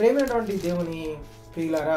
ప్రేమైనటువంటి దేవుని ప్రియులారా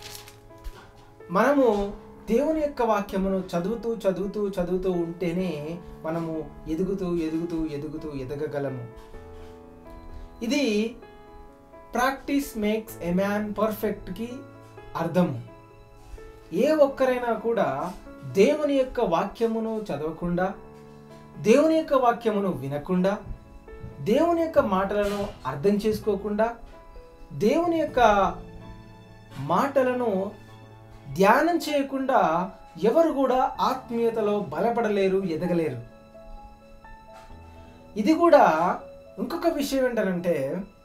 మనము దేవుని యొక్క వాక్యమును చదువుతూ చదువుతూ చదువుతూ ఉంటేనే మనము ఎదుగుతూ ఎదుగుతూ ఎదుగుతూ ఎదగగలము ఇది ప్రాక్టీస్ మేక్స్ ఎ మ్యాన్ పర్ఫెక్ట్కి అర్థము ఏ ఒక్కరైనా కూడా దేవుని యొక్క వాక్యమును చదవకుండా దేవుని యొక్క వాక్యమును వినకుండా దేవుని యొక్క మాటలను అర్థం చేసుకోకుండా దేవుని యొక్క మాటలను ధ్యానం చేయకుండా ఎవరు కూడా ఆత్మీయతలో బలపడలేరు ఎదగలేరు ఇది కూడా ఇంకొక విషయం ఏంటంటే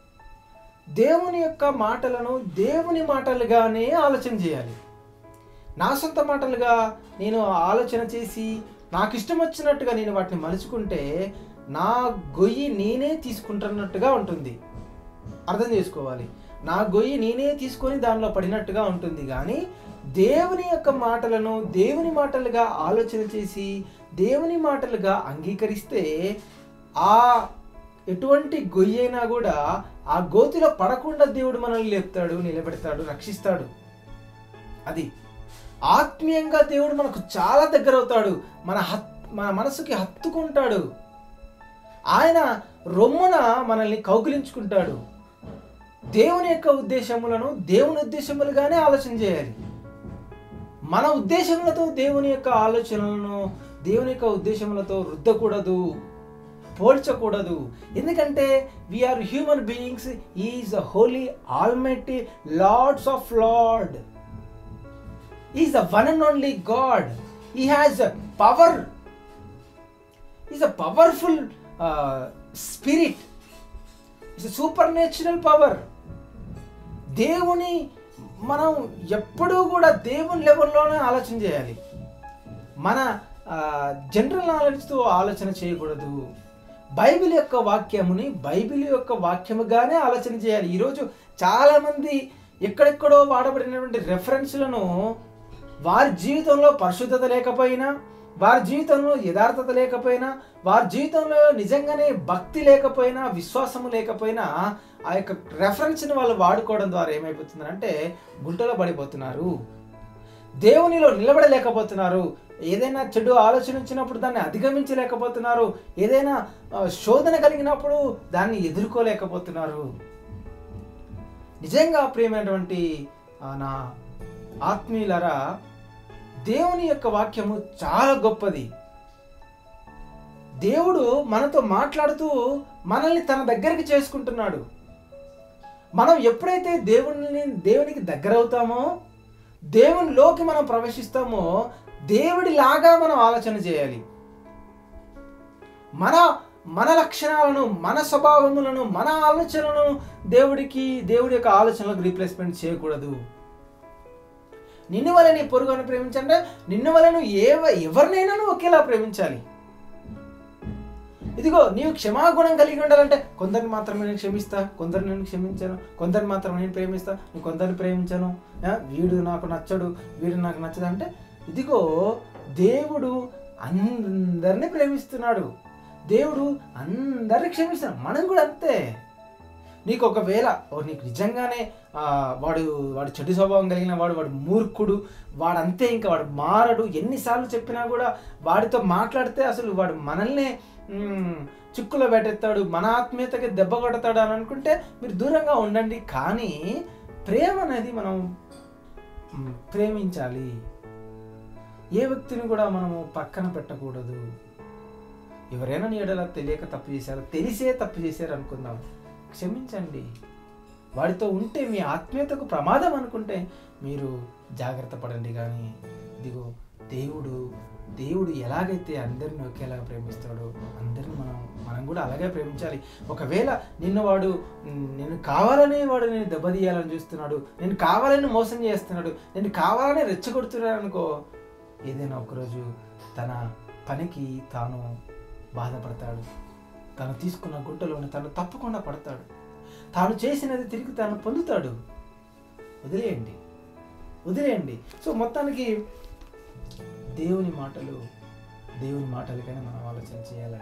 దేవుని యొక్క మాటలను దేవుని మాటలుగానే ఆలోచన చేయాలి నా సొంత మాటలుగా నేను ఆలోచన చేసి నాకు ఇష్టం వచ్చినట్టుగా నేను వాటిని మలుచుకుంటే నా గొయ్యి నేనే తీసుకుంటున్నట్టుగా ఉంటుంది అర్థం చేసుకోవాలి నా గొయ్యి నేనే తీసుకొని దానిలో పడినట్టుగా ఉంటుంది కానీ దేవుని యొక్క మాటలను దేవుని మాటలుగా ఆలోచన చేసి దేవుని మాటలుగా అంగీకరిస్తే ఆ ఎటువంటి గొయ్యి అయినా కూడా ఆ గోతిలో పడకుండా దేవుడు మనల్ని లేపుతాడు నిలబెడతాడు రక్షిస్తాడు అది ఆత్మీయంగా దేవుడు మనకు చాలా దగ్గర అవుతాడు మన హత్ మన మనసుకి హత్తుకుంటాడు ఆయన రొమ్మున మనల్ని కౌగిలించుకుంటాడు దేవుని యొక్క ఉద్దేశములను దేవుని ఉద్దేశములుగానే ఆలోచన చేయాలి మన ఉద్దేశములతో దేవుని యొక్క ఆలోచనలను దేవుని యొక్క ఉద్దేశములతో రుద్దకూడదు పోల్చకూడదు ఎందుకంటే we are human beings is a holy almighty lords of lord is the one and only God he has power is a powerful spirit it's supernatural power దేవుని మనం ఎప్పుడూ కూడా దేవుని లెవెల్లోనే ఆలోచన చేయాలి మన జనరల్ నాలెడ్జ్తో ఆలోచన చేయకూడదు బైబిల్ యొక్క వాక్యముని బైబిల్ యొక్క వాక్యముగానే ఆలోచన చేయాలి ఈరోజు చాలామంది ఎక్కడెక్కడో వాడబడినటువంటి రెఫరెన్స్లను వారి జీవితంలో పరిశుద్ధత లేకపోయినా వారి జీవితంలో యథార్థత లేకపోయినా వారి జీవితంలో నిజంగానే భక్తి లేకపోయినా విశ్వాసము లేకపోయినా ఆ యొక్క రెఫరెన్స్ని వాళ్ళు వాడుకోవడం ద్వారా ఏమైపోతుందంటే గుంటలో పడిపోతున్నారు దేవునిలో నిలబడలేకపోతున్నారు ఏదైనా చెడు ఆలోచన వచ్చినప్పుడు దాన్ని అధిగమించలేకపోతున్నారు ఏదైనా ఆ, శోధన కలిగినప్పుడు దాన్ని ఎదుర్కోలేకపోతున్నారు నిజంగా ప్రియమైనటువంటి ఆ, నా ఆత్మీయులరా దేవుని యొక్క వాక్యము చాలా గొప్పది దేవుడు మనతో మాట్లాడుతూ మనల్ని తన దగ్గరికి చేసుకుంటున్నాడు మనం ఎప్పుడైతే దేవుని దేవునికి దగ్గర అవుతామో దేవునిలోకి మనం ప్రవేశిస్తామో దేవుడిలాగా మనం ఆలోచన చేయాలి మన మన లక్షణాలను మన స్వభావములను మన ఆలోచనలను దేవుడికి దేవుడి యొక్క ఆలోచనలకు రీప్లేస్మెంట్ చేయకూడదు నిన్ను వల్ల నీ పొరుగును ప్రేమించంటే నిన్ను వల్ల నువ్వు ఏ ఎవరినైనా నువ్వు ఒకేలా ప్రేమించాలి ఇదిగో నీవు క్షమాగుణం కలిగి ఉండాలంటే కొందరిని మాత్రమే నేను క్షమిస్తా కొందరిని నేను క్షమించాను కొందరిని మాత్రమే నేను ప్రేమిస్తా నేను కొందరిని ప్రేమించాను ఆ, వీడు నాకు నచ్చడు వీడు నాకు నచ్చదు అంటే ఇదిగో దేవుడు అందరినీ ప్రేమిస్తున్నాడు దేవుడు అందరిని క్షమిస్తున్నాడు మనం కూడా అంతే నీకు ఒకవేళ ఓ నీకు నిజంగానే ఆ, వాడు వాడు చెడు స్వభావం కలిగిన వాడు వాడు మూర్ఖుడు వాడు అంతే ఇంకా వాడు మారడు ఎన్నిసార్లు చెప్పినా కూడా వాడితో మాట్లాడితే అసలు వాడు మనల్నే మ్, చిక్కులో పెట్టేస్తాడు మన ఆత్మీయతకి దెబ్బ కొడతాడు అని అనుకుంటే మీరు దూరంగా ఉండండి కానీ ప్రేమ అనేది మనం మ్, ప్రేమించాలి ఏ వ్యక్తిని కూడా మనము పక్కన పెట్టకూడదు ఎవరైనా నీ ఎడల తెలియక తప్పు చేశారు తెలిసే తప్పు చేశారు అనుకుందాం క్షమించండి వాడితో ఉంటే మీ ఆత్మీయతకు ప్రమాదం అనుకుంటే మీరు జాగ్రత్త పడండి కానీ ఇదిగో దేవుడు దేవుడు ఎలాగైతే అందరిని ఒకేలా ప్రేమిస్తాడో అందరిని మనం మనం కూడా అలాగే ప్రేమించాలి ఒకవేళ నిన్ను వాడు "మ్, నేను కావాలని వాడు నేను దెబ్బతీయాలని చూస్తున్నాడు నేను కావాలని మోసం చేస్తున్నాడు నేను కావాలని రెచ్చగొడుతున్నాడు అనుకో ఏదైనా ఒకరోజు తన పనికి తాను బాధపడతాడు తను తీసుకున్న గుంటలోని తను తప్పకుండా పడతాడు తాను చేసినది తిరిగి తాను పొందుతాడు వదిలేయండి వదిలేయండి సో మొత్తానికి దేవుని మాటలు దేవుని మాటలకైనా మనం ఆలోచన చేయాలండి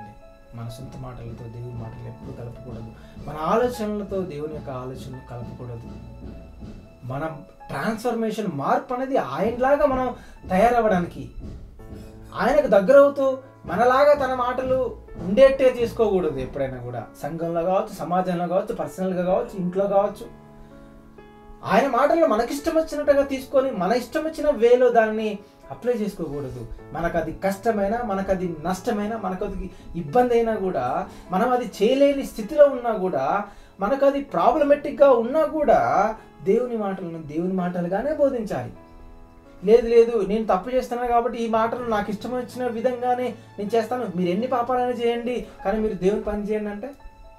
మన సొంత మాటలతో దేవుని మాటలు ఎప్పుడు కలపకూడదు మన ఆలోచనలతో దేవుని యొక్క ఆలోచనలు కలపకూడదు మన ట్రాన్స్ఫర్మేషన్ మార్పు అనేది ఆయనలాగా మనం తయారవ్వడానికి ఆయనకు దగ్గర అవుతూ మనలాగా తన మాటలు ఉండేట్టే చేసుకోకూడదు ఎప్పుడైనా కూడా సంఘంలో కావచ్చు సమాజంలో కావచ్చు పర్సనల్గా కావచ్చు ఇంట్లో కావచ్చు ఆయన మాటల్లో మనకిష్టం వచ్చినట్టుగా తీసుకొని మన ఇష్టం వచ్చిన వేలో దాన్ని అప్లై చేసుకోకూడదు మనకు అది కష్టమైనా మనకు అది నష్టమైనా మనకు అది ఇబ్బంది అయినా కూడా మనం అది చేయలేని స్థితిలో ఉన్నా కూడా మనకు అది ప్రాబ్లమెటిక్గా ఉన్నా కూడా దేవుని మాటలను దేవుని మాటలుగానే బోధించాలి లేదు లేదు నేను తప్పు చేస్తున్నాను కాబట్టి ఈ మాటలు నాకు ఇష్టం వచ్చిన విధంగానే నేను చేస్తాను మీరు ఎన్ని పాపాలైనా చేయండి కానీ మీరు దేవుని పని చేయండి అంటే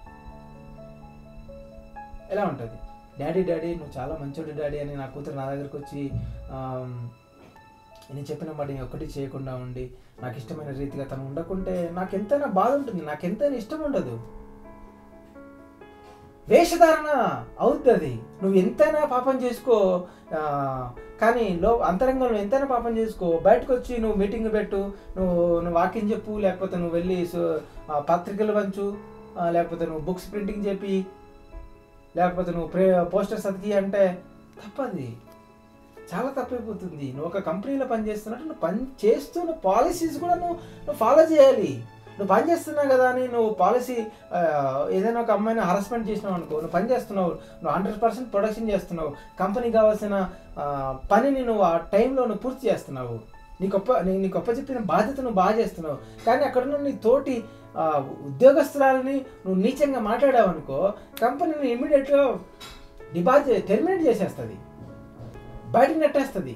ఎలా ఉంటుంది డాడీ డాడీ నువ్వు చాలా మంచోడు డాడీ అని నా కూతురు నా దగ్గరకు వచ్చి ఆమ్, నేను చెప్పిన మాట నేను ఒక్కటి చేయకుండా ఉండి నాకు ఇష్టమైన రీతిగా తను ఉండకుంటే నాకు ఎంతైనా బాధ ఉంటుంది నాకు ఎంతైనా ఇష్టం ఉండదు వేషధారణ అవుద్ది అది నువ్వు ఎంతైనా పాపం చేసుకో ఆ, కానీ లో అంతరంగంలో నువ్వు ఎంతైనా పాపం చేసుకో బయటకు వచ్చి నువ్వు మీటింగ్ పెట్టు నువ్వు నువ్వు వాకింగ్ చెప్పు లేకపోతే నువ్వు వెళ్ళి సు- ఆ, పత్రికలు పంచు ఆ, లేకపోతే నువ్వు బుక్స్ ప్రింటింగ్ చెప్పి లేకపోతే నువ్వు ప్రే పోస్టర్స్ అతికి అంటే తప్పది చాలా తప్పైపోతుంది నువ్వు ఒక కంపెనీలో పని చేస్తున్నట్టు నువ్వు పని చేస్తున్న పాలసీస్ కూడా నువ్వు నువ్వు ఫాలో చేయాలి నువ్వు పని చేస్తున్నావు కదా అని నువ్వు పాలసీ ఏదైనా ఒక అమ్మాయిని హరాస్మెంట్ చేసినావు అనుకో నువ్వు పని చేస్తున్నావు నువ్వు హండ్రెడ్ పర్సెంట్ ప్రొడక్షన్ చేస్తున్నావు కంపెనీకి కావాల్సిన ఆ, పనిని నువ్వు ఆ టైంలో నువ్వు పూర్తి చేస్తున్నావు నీకు గొప్ప నీ- నీకు గొప్ప చెప్పిన బాధ్యత నువ్వు బాగా చేస్తున్నావు కానీ అక్కడ ఉన్న నీ తోటి ఆ, ఉద్యోగస్తురాలని నువ్వు నీచంగా మాట్లాడావు అనుకో కంపెనీని ఇమీడియట్గా డిపాజిట్ టెర్మినేట్ చేసేస్తుంది బయటకు నెట్టేస్తుంది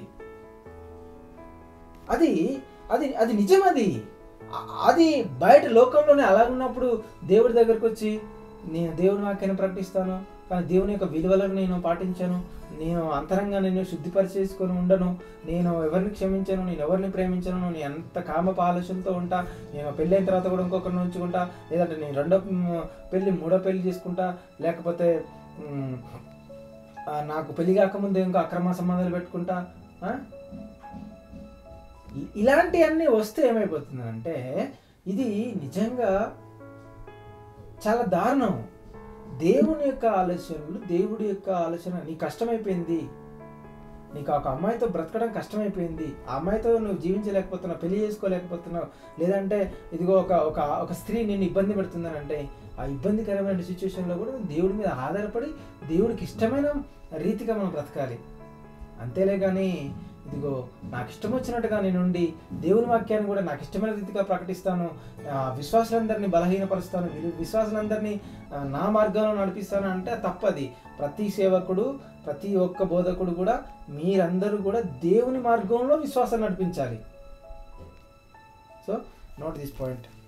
అది అది అది నిజం అది అ- అది బయట లోకంలోనే అలా ఉన్నప్పుడు దేవుడి దగ్గరకు వచ్చి నేను దేవుని వాక్యాన్ని ప్రకటిస్తాను కానీ దేవుని యొక్క విలువలను నేను పాటించాను నేను అంతరంగా నేను శుద్ధిపరిచేసుకొని ఉండను నేను ఎవరిని క్షమించాను నేను ఎవరిని ప్రేమించను నేను ఎంత కామప ఆలోచనతో ఉంటా నేను పెళ్ళైన తర్వాత కూడా ఇంకొకరిని ఉంచుకుంటా లేదంటే నేను రెండో మ్, పెళ్ళి మూడో పెళ్ళి చేసుకుంటా లేకపోతే మ్, ఆ, నాకు పెళ్లి కాకముందే ఇంకా అక్రమ సంబంధాలు పెట్టుకుంటా ఆ? ఇ- ఇలాంటివన్నీ వస్తే ఏమైపోతుందంటే ఇది నిజంగా చాలా దారుణం దేవుని యొక్క ఆలోచనలు దేవుడి యొక్క ఆలోచన నీకు కష్టమైపోయింది నీకు ఒక అమ్మాయితో బ్రతకడం కష్టమైపోయింది ఆ అమ్మాయితో నువ్వు జీవించలేకపోతున్నావు పెళ్లి చేసుకోలేకపోతున్నావు లేదంటే ఇదిగో ఒక ఒక ఒక స్త్రీ నిన్ను ఇబ్బంది పెడుతుందని అంటే ఆ ఇబ్బందికరమైన సిచ్యువేషన్లో కూడా దేవుడి మీద ఆధారపడి దేవుడికి ఇష్టమైన రీతిగా మనం బ్రతకాలి అంతేలే కానీ ఇదిగో నాకు ఇష్టం వచ్చినట్టుగా నేను ఉండి దేవుని వాక్యాన్ని కూడా నాకు ఇష్టమైన రీతిగా ప్రకటిస్తాను ఆ, విశ్వాసులందరినీ బలహీనపరుస్తాను వి- విశ్వాసులందరినీ ఆ, నా మార్గంలో నడిపిస్తాను అంటే తప్పది ప్రతి సేవకుడు ప్రతి ఒక్క బోధకుడు కూడా మీరందరూ కూడా దేవుని మార్గంలో విశ్వాసం నడిపించాలి సో నోట్ దిస్ పాయింట్